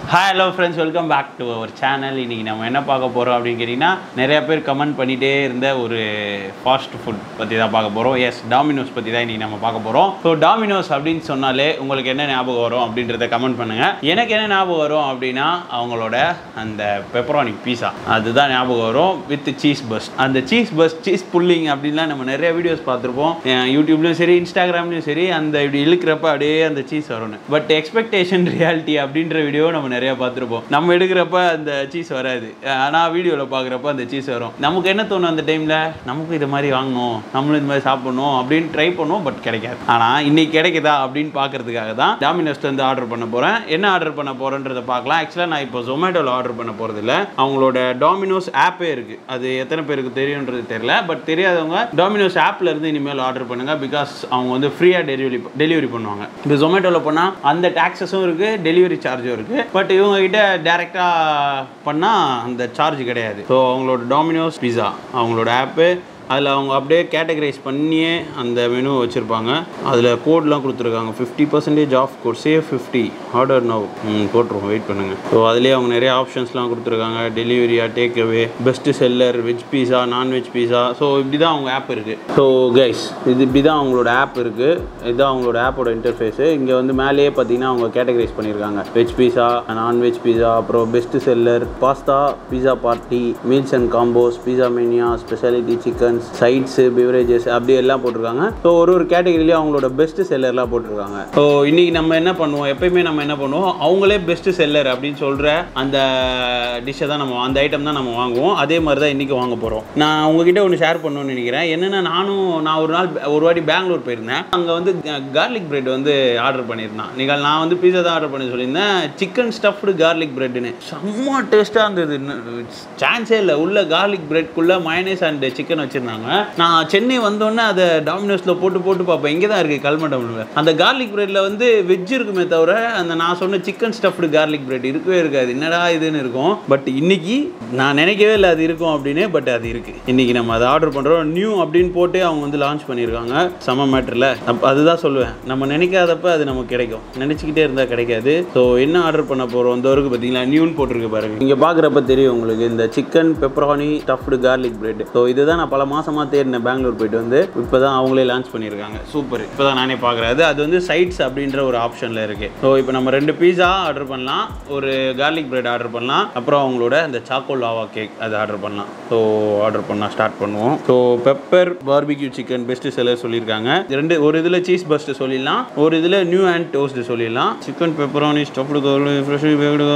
Hi hello friends welcome back to our channel இன்னைக்கு நம்ம என்ன பார்க்க போகிறோம் அப்படின்னு கேட்டிங்கன்னா நிறைய பேர் கமெண்ட் பண்ணிகிட்டே இருந்த ஒரு ஃபாஸ்ட் ஃபுட் பற்றி தான் பார்க்க போகிறோம் எஸ் டாமினோஸ் பற்றி தான் இன்றைக்கி நம்ம பார்க்க போகிறோம் ஸோ டாமினோஸ் அப்படின்னு சொன்னாலே உங்களுக்கு என்ன ஞாபகம் வரும் அப்படின்றத கமெண்ட் பண்ணுங்கள் எனக்கு என்ன ஞாபகம் வரும் அப்படின்னா அவங்களோட அந்த பெப்பரானி பீஸா அதுதான் ஞாபகம் வரும் வித் சீஸ் பஸ் அந்த சீஸ் பஸ் சீஸ் புல்லிங் அப்படின்லாம் நம்ம நிறைய வீடியோஸ் பார்த்துருப்போம் அஹ் யூடியூப்லையும் சரி இன்ஸ்டாகிராம்லையும் சரி அந்த இப்படி இழுக்கிறப்ப அப்படியே அந்த சீஸ் வரும்னு பட் எக்ஸ்பெக்டேஷன் ரியாலிட்டி அப்படின்ற வீடியோ நம்ம நிறைய பார்த்துருப்போம் நம்ம எடுக்கிறப்ப அந்த சீஸ் வராது ஆனால் வீடியோவில் பார்க்குறப்ப அந்த சீஸ் வரும் நமக்கு என்ன தோணும் அந்த டைமில் நமக்கு இது மாதிரி வாங்கணும் நம்மளும் இது மாதிரி சாப்பிடணும் அப்படின்னு ட்ரை பண்ணுவோம் பட் கிடைக்காது ஆனால் இன்னைக்கு கிடைக்குதா அப்படின்னு பார்க்கறதுக்காக தான் டாமினோஸ்ல இருந்து ஆர்டர் பண்ண போகிறேன் என்ன ஆர்டர் பண்ண போகிறேன்றதை பார்க்கலாம் ஆக்சுவலாக நான் இப்போ ஜொமேட்டோவில் ஆர்டர் பண்ண போகிறது இல்லை அவங்களோட டாமினோஸ் ஆப்பே இருக்குது அது எத்தனை பேருக்கு தெரியுன்றது தெரியல பட் தெரியாதவங்க டாமினோஸ் ஆப்ல இருந்து இனிமேல் ஆர்டர் பண்ணுங்க பிகாஸ் அவங்க வந்து ஃப்ரீயாக டெலிவரி டெலிவரி பண்ணுவாங்க இப்போ ஜொமேட்டோவில் போனால் அந்த டாக்ஸஸும் இருக்குது டெலிவரி சார்ஜும் இருக்குது பட் இவங்க கிட்ட டேரெக்டாக பண்ணால் அந்த சார்ஜ் கிடையாது ஸோ அவங்களோட டாமினோஸ் பிஸா அவங்களோட ஆப்பு அதில் அவங்க அப்படியே கேட்டகரைஸ் பண்ணியே அந்த மெனு வச்சுருப்பாங்க அதில் கோட்லாம் கொடுத்துருக்காங்க fifty percentage off code save fifty order now ம் போட்டுருவோம் வெயிட் பண்ணுங்கள் ஸோ அதுலேயே அவங்க நிறைய ஆப்ஷன்ஸ்லாம் கொடுத்துருக்காங்க டெலிவரியா take away best seller veg pizza non veg pizza so இப்படி தான் அவங்க ஆப் இருக்குது ஸோ கைஸ் இது இப்படி தான் அவங்களோட ஆப் இருக்குது இதுதான் அவங்களோட ஆப்போட இன்டர்ஃபேஸு இங்கே வந்து மேலேயே பார்த்தீங்கன்னா அவங்க கேட்டகரைஸ் பண்ணியிருக்காங்க வெஜ் பீஸா நான்வெஜ் பீஸா அப்புறம் best seller pasta pizza party meals and combos pizza mania speciality chickens sides beverages அப்படி எல்லாம் போட்டிருக்காங்க ஸோ ஒரு ஒரு கேட்டகரியிலையும் அவங்களோட பெஸ்ட் செல்லர்லாம் போட்டிருக்காங்க ஸோ இன்னைக்கு நம்ம என்ன பண்ணுவோம் எப்பயுமே நம்ம என்ன பண்ணுவோம் அவங்களே பெஸ்ட் செல்லர் அப்படின்னு சொல்கிற அந்த டிஷ்ஷை தான் நம்ம அந்த ஐட்டம் தான் நம்ம வாங்குவோம் அதே மாதிரி தான் இன்றைக்கி வாங்க போகிறோம் நான் உங்ககிட்ட ஒன்று ஷேர் பண்ணணும்னு நினைக்கிறேன் என்னென்னா நானும் நான் ஒரு நாள் ஒரு வாட்டி பெங்களூர் போயிருந்தேன் அங்கே வந்து கார்லிக் பிரெட் வந்து ஆர்டர் பண்ணியிருந்தேன் நீங்கள் நான் வந்து பீஸா தான் ஆர்டர் பண்ணி சொல்லியிருந்தேன் சிக்கன் ஸ்டஃப்டு கார்லிக் பிரெட்னு செம்ம டேஸ்ட்டாக இருந்தது சான்ஸே இல்லை உள்ள கார்லிக் பிரெட்குள்ளே மயனேஸ் அண்ட் சிக்கன் வச்சுருந்தாங்க நான் சென்னை வந்தோடனே அதை டாமினோஸில் போட்டு போட்டு பார்ப்பேன் இங்கே தான் இருக்குது கல்மண்டமில் அந்த கார்லிக் பிரெட்டில் வந்து வெஜ் இருக்குமே தவிர அந்த நான் சொன்ன சிக்கன் ஸ்டஃப்டு கார்லிக் பிரெட் இருக்கவே இருக்காது என்னடா இதுன்னு இருக்கும் பட் இன்னைக்கு நான் நினைக்கவே இல்லை அது இருக்கும் அப்படின்னு பட் அது இருக்குது இன்னைக்கு நம்ம அதை ஆர்டர் பண்ணுறோம் நியூ அப்படின்னு போட்டு அவங்க வந்து லான்ச் பண்ணியிருக்காங்க சம மேட்டரில் அதுதான் சொல்லுவேன் நம்ம நினைக்காதப்ப அது நமக்கு கிடைக்கும் நினச்சிக்கிட்டே இருந்தால் கிடைக்காது ஸோ என்ன ஆர்டர் பண்ண போகிறோம் இந்த வரைக்கும் பார்த்தீங்களா நியூன்னு போட்டிருக்கு பாருங்க இங்கே பார்க்குறப்ப தெரியும் உங்களுக்கு இந்த chicken pepperoni stuffed garlic bread so இதுதான் நான் பல மாசமா தேடினேன் பெங்களூர் போயிட்டு வந்து இப்போ தான் அவங்களே லான்ச் பண்ணியிருக்காங்க சூப்பர் இப்போ தான் நானே பார்க்குறேன் அது அது வந்து சைட்ஸ் அப்படின்ற ஒரு ஆப்ஷனில் இருக்குது ஸோ இப்போ நம்ம ரெண்டு பீஸா ஆர்டர் பண்ணலாம் ஒரு கார்லிக் பிரெட் ஆர்டர் பண்ணலாம் அப்புறம் அவங்களோட அந்த சாக்கோ லாவா கேக் அது ஆர்டர் பண்ணலாம் ஸோ ஆர்டர் பண்ணால் ஸ்டார்ட் பண்ணுவோம் so pepper barbecue chicken best seller சொல்லியிருக்காங்க ரெண்டு ஒரு இதில் சீஸ் பஸ்ட் சொல்லிடலாம் ஒரு இதில் நியூ அண்ட் டோஸ்ட் சொல்லிடலாம் சிக்கன் பெப்பரானி ஸ்டஃப்டு கவலு ஃப்ரெஷ் பேக்டு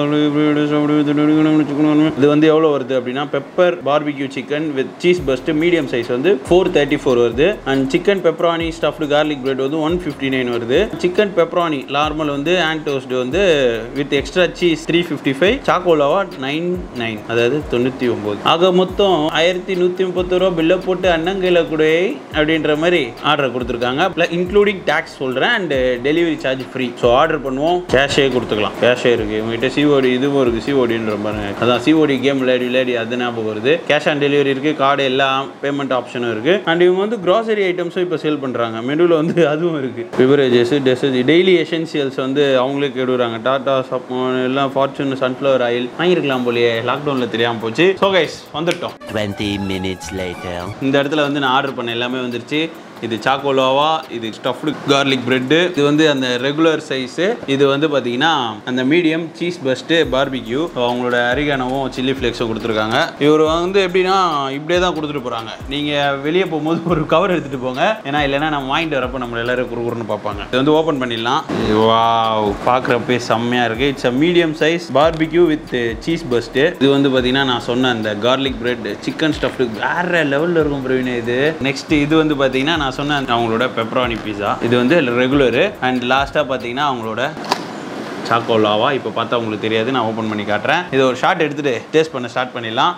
கவலு இது வந்து எவ்வளோ வருது அப்படின்னா pepper barbecue chicken with cheese burst medium size வந்து ஃபோர் தேர்ட்டி ஃபோர் வருது and chicken pepperoni stuffed garlic bread வந்து ஒன் ஃபிஃப்டி நைன் வருது சிக்கன் பெப்பரானி நார்மல் வந்து அண்ட் டோஸ்ட் வந்து with extra cheese three fifty five choco lava nine nine அதாவது தொண்ணூற்றி ஒம்பது ஆக மொத்தம் ஆயிரத்தி நூற்றி முப்பத்தி ரூபா பில்லை போட்டு அண்ணங்கையில் கூட அப்படின்ற மாதிரி ஆர்டர் கொடுத்துருக்காங்க ப்ளஸ் இன்க்ளூடிங் டேக்ஸ் சொல்கிறேன் and delivery charge free so order பண்ணுவோம் கேஷே கொடுத்துக்கலாம் கேஷே இருக்குது இவங்ககிட்ட சிஓடி இதுவும் இருக்குது சிஓடின்ற பாருங்க அதான் சிஓடி கேம் விளையாடி விளையாடி அது ஞாபகம் வருது கேஷ் ஆன் டெலிவரி இருக்குது கார்டு எல்லாம் பேமெண்ட் ஆப்ஷனும் இருக்குது அண்ட் இவங்க வந்து கிராசரி ஐட்டம்ஸும் இப்போ சேல் பண்ணுறாங்க மெனுவில் வந்து அதுவும் இருக்குது பிவரேஜஸ் டெசஸ் டெய்லி எசென்சியல்ஸ் வந்து அவங்களே கெடுறாங்க டாடா சப் எல்லாம் ஃபார்ச்சூன் சன்ஃப்ளவர் ஆயில் வாங்கியிருக்கலாம் போலயே லாக்டவுனில் தெரியாமல் போச்சு ஸோ கைஸ் வந்துட்டோம் 20 minutes later. இந்த இடத்துல வந்து நான் ஆர்டர் பண்ண எல்லாமே வந்துருச்சு இது சாக்கோலோவா இது ஸ்டஃப்டு கார்லிக் பிரெட்டு இது வந்து அந்த ரெகுலர் சைஸு இது வந்து பார்த்தீங்கன்னா அந்த மீடியம் சீஸ் பஸ்ட்டு பார்பிக்யூ அவங்களோட அரிகானவும் சில்லி ஃப்ளேக்ஸும் கொடுத்துருக்காங்க இவர் வந்து எப்படின்னா இப்படியே தான் கொடுத்துட்டு போகிறாங்க நீங்கள் வெளியே போகும்போது ஒரு கவர் எடுத்துகிட்டு போங்க ஏன்னா இல்லைன்னா நம்ம வாங்கிட்டு வரப்போ நம்ம எல்லாரும் குறுகுறுன்னு பார்ப்பாங்க இது வந்து ஓப்பன் பண்ணிடலாம் வாவ் பார்க்குறப்பே செம்மையாக இருக்குது it's a medium size barbecue with cheese burst இது வந்து பார்த்தீங்கன்னா நான் சொன்ன அந்த கார்லிக் பிரெட் சிக்கன் ஸ்டஃப்டு வேற லெவலில் இருக்கும் பிரவீன் இது நெக்ஸ்ட் இது வந்து பார்த்தீங்கன்னா நான் சொன்ன அந்த அவங்களோட பெப்பரானி பீஸா இது வந்து ரெகுலரு அண்ட் லாஸ்ட்டாக பார்த்தீங்கன்னா அவங்களோட சாக்கோலாவா இப்போ பார்த்தா உங்களுக்கு தெரியாது நான் ஓப்பன் பண்ணி காட்டுறேன் இது ஒரு ஷார்ட் எடுத்துகிட்டு டேஸ்ட் பண்ண ஸ்டார்ட் பண்ணிடலாம்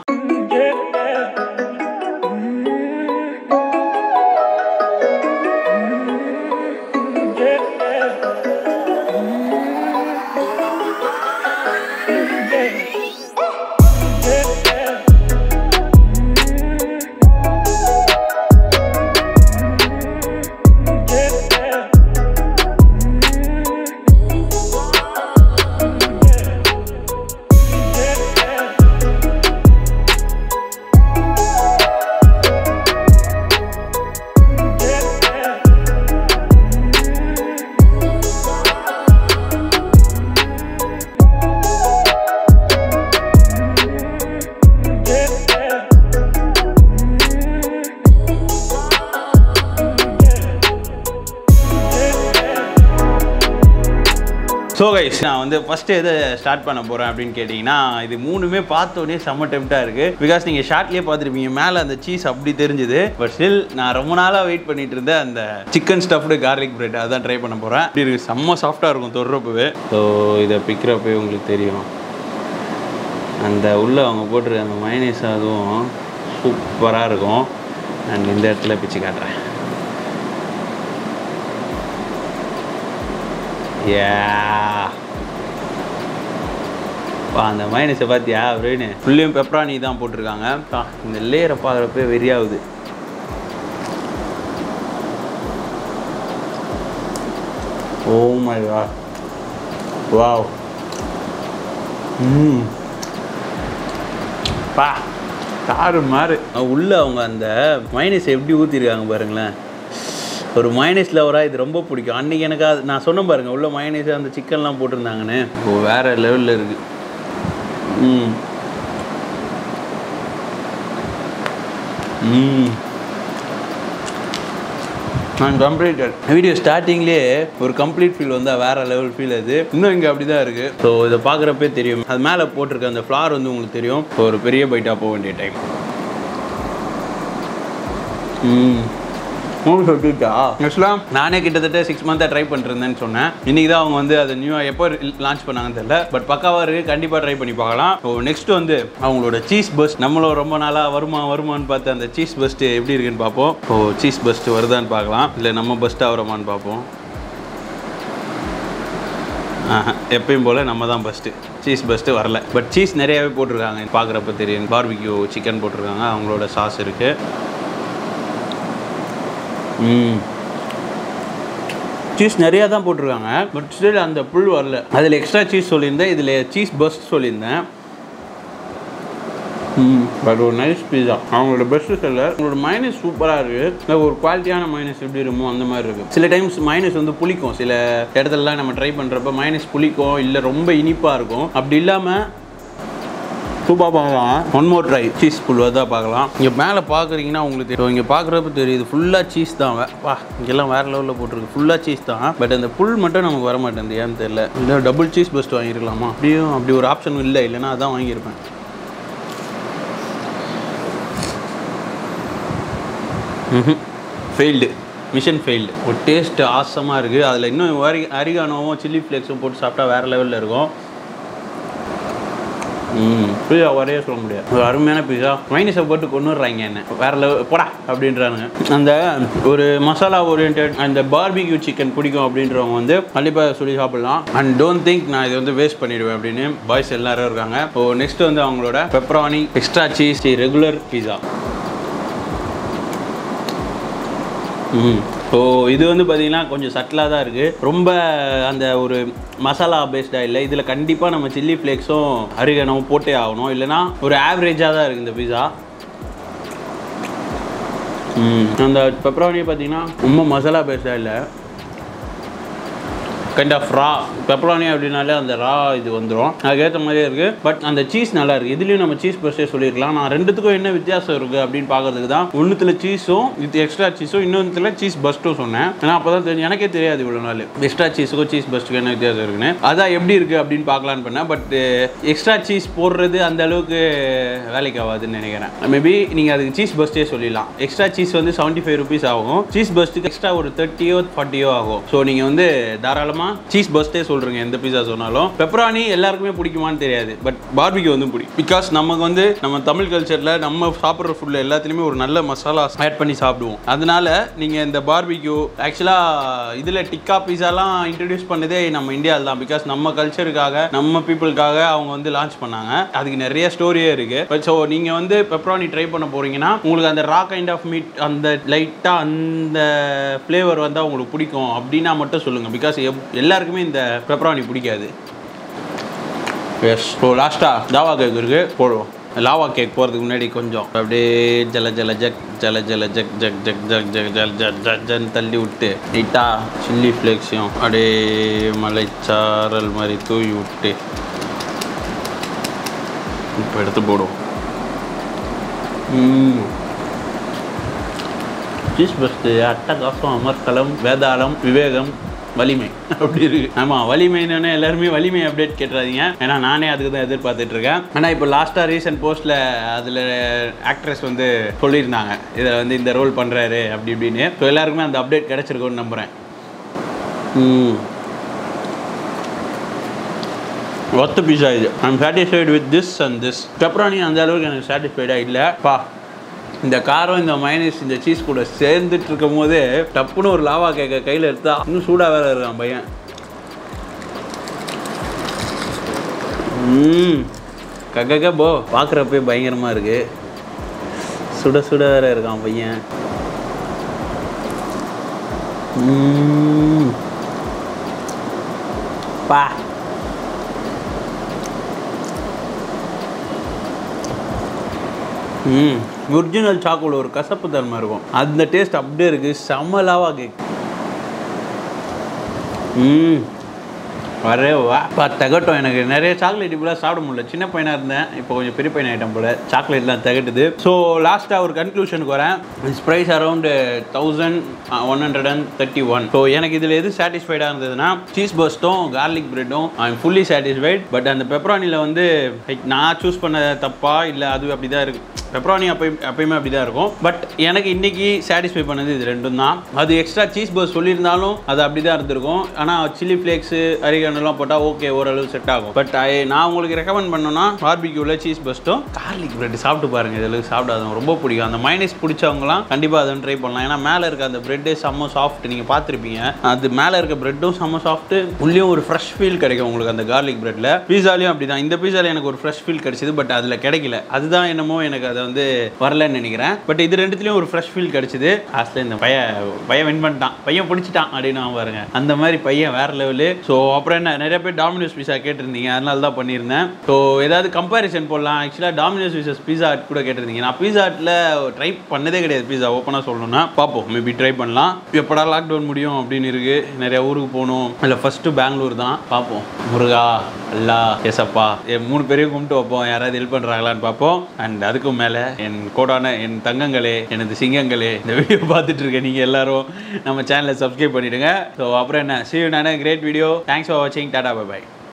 ஸோ கைஸ் நான் வந்து ஃபஸ்ட்டு எதை ஸ்டார்ட் பண்ண போகிறேன் அப்படின்னு கேட்டிங்கன்னா இது மூணுமே பார்த்தோன்னே செம்ம டெம்ட்டாக இருக்குது பிகாஸ் நீங்கள் ஷார்ட்லேயே பார்த்துருப்பீங்க மேலே அந்த சீஸ் அப்படி தெரிஞ்சுது பட் ஸ்டில் நான் ரொம்ப நாளாக வெயிட் பண்ணிட்டு இருந்த அந்த சிக்கன் ஸ்டஃப்டு கார்லிக் பிரெட் அதான் ட்ரை பண்ண போகிறேன் இப்படி இருக்குது செம்ம சாஃப்டாக இருக்கும் தொடுறப்பவே ஸோ இதை பிக்கிறப்பவே உங்களுக்கு தெரியும் அந்த உள்ளே அவங்க போட்டிருக்க அந்த மைனஸ் அதுவும் சூப்பராக இருக்கும் அண்ட் இந்த இடத்துல பிச்சு காட்டுறேன் யா பா அந்த மைனஸை பார்த்தியா அப்படின்னு ஃபுல்லையும் பெப்ரானி தான் போட்டிருக்காங்க பா, இந்த லேயரை பார்க்குறப்ப வெறியாகுது ஓ மை வா வாவ் ம் பா தாறு மாறு உள்ள அவங்க அந்த மைனஸ் எப்படி ஊற்றிருக்காங்க பாருங்களேன் ஒரு மைனஸ் லவராக இது ரொம்ப பிடிக்கும் அன்றைக்கி எனக்கு அது நான் சொன்னேன் பாருங்க உள்ள மைனஸ் அந்த சிக்கன்லாம் போட்டிருந்தாங்கன்னு ஓ வேற லெவலில் இருக்கு ம் ம் நான் கம்ப்ளீட்டட் வீடியோ ஸ்டார்டிங்லேயே ஒரு கம்ப்ளீட் ஃபீல் வந்தால் வேறு லெவல் ஃபீல் அது இன்னும் இங்கே அப்படி தான் இருக்குது ஸோ இதை பார்க்குறப்பே தெரியும் அது மேலே போட்டிருக்க அந்த ஃப்ளார் வந்து உங்களுக்கு தெரியும் ஒரு பெரிய பைட்டாக போக வேண்டிய டைம் ம் மூணு சொல்லிட்டா ஆக்சுவலாக நானே கிட்டத்தட்ட சிக்ஸ் மந்த்தாக ட்ரை பண்ணிருந்தேன்னு சொன்னேன் இன்னைக்கு தான் அவங்க வந்து அதை நியூவாக எப்போ லான்ச் பண்ணாங்கன்னு தெரியல பட் பக்காவாக இருக்குது கண்டிப்பாக ட்ரை பண்ணி பார்க்கலாம் ஸோ நெக்ஸ்ட் வந்து அவங்களோட சீஸ் பஸ்ட் நம்மளும் ரொம்ப நாளாக வருமா வருமான்னு பார்த்து அந்த சீஸ் பஸ்ட் எப்படி இருக்குன்னு பார்ப்போம் ஸோ சீஸ் பஸ்ட் வருதான்னு பார்க்கலாம் இல்லை நம்ம பஸ்ட்டாக வருமான்னு பார்ப்போம் ஆஹா, எப்பயும் போல் நம்ம தான் ஃபஸ்ட்டு சீஸ் பெஸ்ட்டு வரல பட் சீஸ் நிறையாவே போட்டிருக்காங்க பார்க்குறப்ப தெரியும் பார்பிக்யூ சிக்கன் போட்டிருக்காங்க அவங்களோட சாஸ் இருக்குது ம் சீஸ் நிறையா தான் போட்டிருக்காங்க பட் ஸ்டில் அந்த புல் வரல அதில் எக்ஸ்ட்ரா சீஸ் சொல்லியிருந்தேன் இதில் சீஸ் பஸ்ட் சொல்லியிருந்தேன் ம் பட் ஒரு நைஸ் பீஸா அவங்களோட பெஸ்ட்டு செல்லர் உங்களோட மைனஸ் சூப்பராக இருக்குது ஒரு குவாலிட்டியான மைனஸ் எப்படி இருக்குமோ அந்த மாதிரி இருக்குது சில டைம்ஸ் மைனஸ் வந்து புளிக்கும் சில இடத்துலலாம் நம்ம ட்ரை பண்ணுறப்ப மைனஸ் புளிக்கும் இல்லை ரொம்ப இனிப்பாக இருக்கும் அப்படி இல்லாமல் சூப்பராக பார்க்கலாம் one more try cheese pull தான் பார்க்கலாம் இங்கே மேலே பார்க்குறீங்கன்னா உங்களுக்கு தெரியும் இங்கே பார்க்குறப்ப தெரியுது ஃபுல்லாக சீஸ் தான் வே- வா இங்கெல்லாம் வேறு லெவலில் போட்டிருக்கு ஃபுல்லாக சீஸ் தான் பட் அந்த புல் மட்டும் நமக்கு வர மாட்டேங்குது ஏன்னு தெரியல இல்லை டபுள் சீஸ் பெஸ்ட் வாங்கியிருக்கலாமா அப்படியும் அப்படி ஒரு ஆப்ஷன் இல்லை இல்லைன்னா அதான் வாங்கியிருப்பேன் ஃபெயில்டு மிஷன் ஃபெயில்டு ஒரு டேஸ்ட் ஆசமாக இருக்குது அதில் இன்னும் அரி அரிகானோவும் சில்லி ஃப்ளேக்ஸும் போட்டு சாப்பிட்டா வேறு லெவலில் இருக்கும் ம் பீஸா வரையே சொல்ல முடியாது ஒரு அருமையான பீஸா மைனஸை போட்டு கொண்டுடுறாங்க என்ன வேற லெவல் போடா அப்படின்றானுங்க அந்த ஒரு மசாலா ஓரியன்ட் அந்த பார்பிக்யூ சிக்கன் பிடிக்கும் அப்படின்றவங்க வந்து கண்டிப்பாக சொல்லி சாப்பிடலாம் அண்ட் டோன்ட் திங்க் நான் இதை வந்து வேஸ்ட் பண்ணிடுவேன் அப்படின்னு பாய்ஸ் எல்லாரும் இருக்காங்க ஸோ நெக்ஸ்ட் வந்து அவங்களோட pepperoni extra cheese regular pizza ம் ஸோ இது வந்து பார்த்தீங்கன்னா கொஞ்சம் சட்டிலாக தான் இருக்குது ரொம்ப அந்த ஒரு மசாலா பேஸ்டாக இல்லை இதில் கண்டிப்பாக நம்ம சில்லி ஃப்ளேக்ஸும் அரிகனமும் போட்டே ஆகணும் இல்லைனா ஒரு ஆவரேஜாக தான் இருக்குது இந்த பீஸா ம் அந்த பெப்பரானி பார்த்தீங்கன்னா ரொம்ப மசாலா பேஸ்டாக இல்லை கைண்ட் ஆஃப் ரா பெப்பரானி அப்படின்னாலே அந்த ரா இது வந்துடும் அதுக்கேற்ற மாதிரியே இருக்குது பட் அந்த சீஸ் நல்லா இருக்குது இதுலேயும் நம்ம சீஸ் பஸ்டே சொல்லியிருக்கலாம் நான் ரெண்டுத்துக்கும் என்ன வித்தியாசம் இருக்குது அப்படின்னு பார்க்கறதுக்கு தான் ஒன்றுத்தில் சீஸும் இது எக்ஸ்ட்ரா சீஸும் இன்னொன்றுத்தில் சீஸ் பஸ்ட்டும் சொன்னேன் ஏன்னா அப்போ தான் தெரிஞ்சு எனக்கே தெரியாது இவ்வளோ நாள் எக்ஸ்ட்ரா சீஸுக்கும் சீஸ் பஸ்ட்டுக்கும் என்ன வித்தியாசம் இருக்குன்னு அதான் எப்படி இருக்குது அப்படின்னு பார்க்கலான்னு பண்ணேன் பட் எக்ஸ்ட்ரா சீஸ் போடுறது அந்த அளவுக்கு வேலைக்கு ஆகாதுன்னு நினைக்கிறேன் மேபி நீங்கள் அதுக்கு சீஸ் பஸ்ட்டே சொல்லிடலாம் எக்ஸ்ட்ரா சீஸ் வந்து செவன்ட்டி ஃபைவ் ருபீஸ் ஆகும் சீஸ் பஸ்ட்டுக்கு எக்ஸ்ட்ரா ஒரு தேர்ட்டியோ ஃபார்ட்டியோ ஆகும் ஸோ நீங்கள் வந்து தாராளமாக சீஸ் பஸ்ட்டே சொல்கிறீங்க எந்த பீஸா சொன்னாலும் பெப்பரானி எல்லாருக்குமே பிடிக்குமான்னு தெரியாது பட் பார்பிக்கு வந்து பிடிக்கும் பிகாஸ் நமக்கு வந்து நம்ம தமிழ் கல்ச்சரில் நம்ம சாப்பிட்ற ஃபுட்டில் எல்லாத்துலேயுமே ஒரு நல்ல மசாலா ஆட் பண்ணி சாப்பிடுவோம் அதனால நீங்கள் இந்த பார்பிக்யூ ஆக்சுவலாக இதில் டிக்கா பீஸாலாம் இன்ட்ரடியூஸ் பண்ணதே நம்ம இந்தியாவில் தான் பிகாஸ் நம்ம கல்ச்சருக்காக நம்ம பீப்புளுக்காக அவங்க வந்து லான்ச் பண்ணாங்க அதுக்கு நிறைய ஸ்டோரியே இருக்குது பட் ஸோ நீங்கள் வந்து பெப்ரானி ட்ரை பண்ண போகிறீங்கன்னா உங்களுக்கு அந்த ரா கைண்ட் ஆஃப் மீட் அந்த லைட்டாக அந்த ஃப்ளேவர் வந்தால் உங்களுக்கு பிடிக்கும் அப்படின்னா மட்டும் சொல்லுங்கள் பிகாஸ் எல்லாருக்குமே இந்த பெப்ரானி பிடிக்காது எஸ் ஸோ லாஸ்ட்டாக ஜாவா கேக் இருக்குது போடுவோம் லாவா கேக் போகிறதுக்கு முன்னாடி கொஞ்சம் அப்படியே ஜல ஜல ஜக் ஜல ஜல ஜக் ஜக் ஜக் ஜக் ஜக் ஜல் ஜக் ஜக் ஜன் தள்ளி விட்டு நீட்டாக சில்லி ஃப்ளேக்ஸையும் அப்படியே மலைச்சாரல் மாதிரி தூவி விட்டு இப்போ எடுத்து போடுவோம் சீஸ் பஸ்ட்டு அட்டகாசம் அமர்கலம் வேதாளம் விவேகம் வலிமை அப்படி இருக்கு ஆமாம் வலிமைன்னு எல்லாருமே வலிமை அப்டேட் கேட்டுறாதீங்க ஏன்னா நானே அதுக்கு தான் எதிர்பார்த்துட்டு இருக்கேன் ஆனால் இப்போ லாஸ்ட்டாக ரீசெண்ட் போஸ்ட்டில் அதில் ஆக்ட்ரஸ் வந்து சொல்லியிருந்தாங்க இதில் வந்து இந்த ரோல் பண்ணுறாரு அப்படி இப்படின்னு ஸோ எல்லாருக்குமே அந்த அப்டேட் கிடச்சிருக்கும்னு நம்புகிறேன் ம் ஒத்த பீஸா இது I'm satisfied with this and this pepperoni அந்த அளவுக்கு எனக்கு சாட்டிஸ்ஃபைடாக இல்லை பா இந்த காரம் இந்த மைனஸ் இந்த சீஸ் கூட சேர்ந்துட்டு இருக்கும் போது டப்புன்னு ஒரு லாவா கேக்க கையில் எடுத்தா இன்னும் சூடாக வேற இருக்கான் பையன் ம் கக்க போ பார்க்குறப்பே பயங்கரமாக இருக்கு சுட சுட வேற இருக்கான் பையன் ம். பா ம் ஒரிஜினல் சாக்கோல ஒரு கசப்பு தன்மை இருக்கும் அந்த டேஸ்ட் அப்படியே இருக்குது செம்மலாவா கேக் ம் வரே வா பா தகட்டும் எனக்கு நிறைய சாக்லேட் இப்போலாம் சாப்பிட முடியல சின்ன பையனாக இருந்தேன் இப்போ கொஞ்சம் பெரிய பையன் ஐட்டம் போல சாக்லேட்லாம் தகட்டுது ஸோ லாஸ்ட்டாக ஒரு கன்க்ளூஷனுக்கு வரேன் it's price around thousand one hundred and thirty one so எனக்கு இதில் எது சாட்டிஸ்ஃபைடாக இருந்ததுன்னா சீஸ் பஸ்ட்டும் கார்லிக் பிரெட்டும் I am fully satisfied but அந்த பெப்ரானியில் வந்து like, நான் சூஸ் பண்ண தப்பா இல்லை அது அப்படி தான் இருக்குது பெப்ரானி அப்பயும் எப்பயுமே அப்படி தான் இருக்கும் பட் எனக்கு இன்னைக்கு சாட்டிஸ்ஃபை பண்ணது இது ரெண்டும் தான் அது எக்ஸ்ட்ரா சீஸ் பர்ஸ் சொல்லியிருந்தாலும் அது அப்படி தான் இருந்திருக்கும் ஆனால் சில்லி ஃப்ளேக்ஸு அரிகானெல்லாம் போட்டால் ஓகே ஓரளவு செட் ஆகும் பட் நான் உங்களுக்கு ரெக்கமெண்ட் பண்ணோன்னா பார்பிக்யூவில் சீஸ் பஸ்ட்டும் கார்லிக் பிரெட் சாப்பிட்டு பாருங்க இதெல்லாம் சாப்பிடாதவங்க ரொம்ப பிடிக்கும் அந்த மைனஸ் பிடிச்சவங்களாம் கண்டிப்பாக அதை ட்ரை பண்ணலாம் ஏன்னா மேலே இருக்க அந்த பிரெட்டு செம்ம சாஃப்ட் நீங்கள் பார்த்துருப்பீங்க அது மேலே இருக்க பிரெட்டும் செம்ம சாஃப்ட்டு உள்ளேயும் ஒரு ஃப்ரெஷ் ஃபீல் கிடைக்கும் உங்களுக்கு அந்த கார்லிக் பிரெட்டில் பீஸாலையும் அப்படி தான் இந்த பீஸால எனக்கு ஒரு ஃப்ரெஷ் ஃபீல் கிடைச்சிது பட் அதில் கிடைக்கல அதுதான் என்னமோ எனக்கு அதை வந்து வரலன்னு நினைக்கிறேன் பட் இது ரெண்டுத்துலேயும் ஒரு ஃப்ரெஷ் ஃபீல் கிடைச்சிது லாஸ்ட்டில் இந்த பையன் பையன் வின் பண்ணிட்டான் பையன் பிடிச்சிட்டான் அப்படின்னு அவன் பாருங்க அந்த மாதிரி பையன் வேற லெவலு ஸோ அப்புறம் என்ன நிறைய பேர் டாமினோஸ் பீஸா கேட்டிருந்தீங்க அதனால தான் பண்ணியிருந்தேன் ஸோ ஏதாவது கம்பேரிசன் போடலாம் ஆக்சுவலாக டாமினோஸ் பீஸஸ் பீஸா ஹட் கூட கேட்டிருந்தீங்க நான் பீஸா ஹட்டில் ட்ரை பண்ணதே கிடையாது பீஸா ஓப்பனாக சொல்லணும்னா பார்ப்போம் மேபி ட்ரை பண்ணலாம் எப்படா லாக்டவுன் முடியும் அப்படின்னு இருக்கு நிறைய ஊருக்கு போகணும் இல்லை ஃபஸ்ட்டு பெங்களூர் தான் பார்ப்போம் முருகா அல்லா எசப்பா என் மூணு பேரையும் கும்பிட்டு வைப்போம் யாராவது ஹெல்ப் பண்ணுறாங்களான்னு பார்ப்போம் அண்ட் அதுக்கும் மேலே என் கோடான என் தங்கங்களே எனது சிங்கங்களே இந்த வீடியோ பார்த்துட்டு இருக்க நீங்கள் எல்லாரும் நம்ம சேனலை சப்ஸ்கிரைப் பண்ணிடுங்க ஸோ அப்புறம் என்ன see you நானே கிரேட் வீடியோ தேங்க்ஸ் ஃபார் வாட்சிங் டாடா பை பை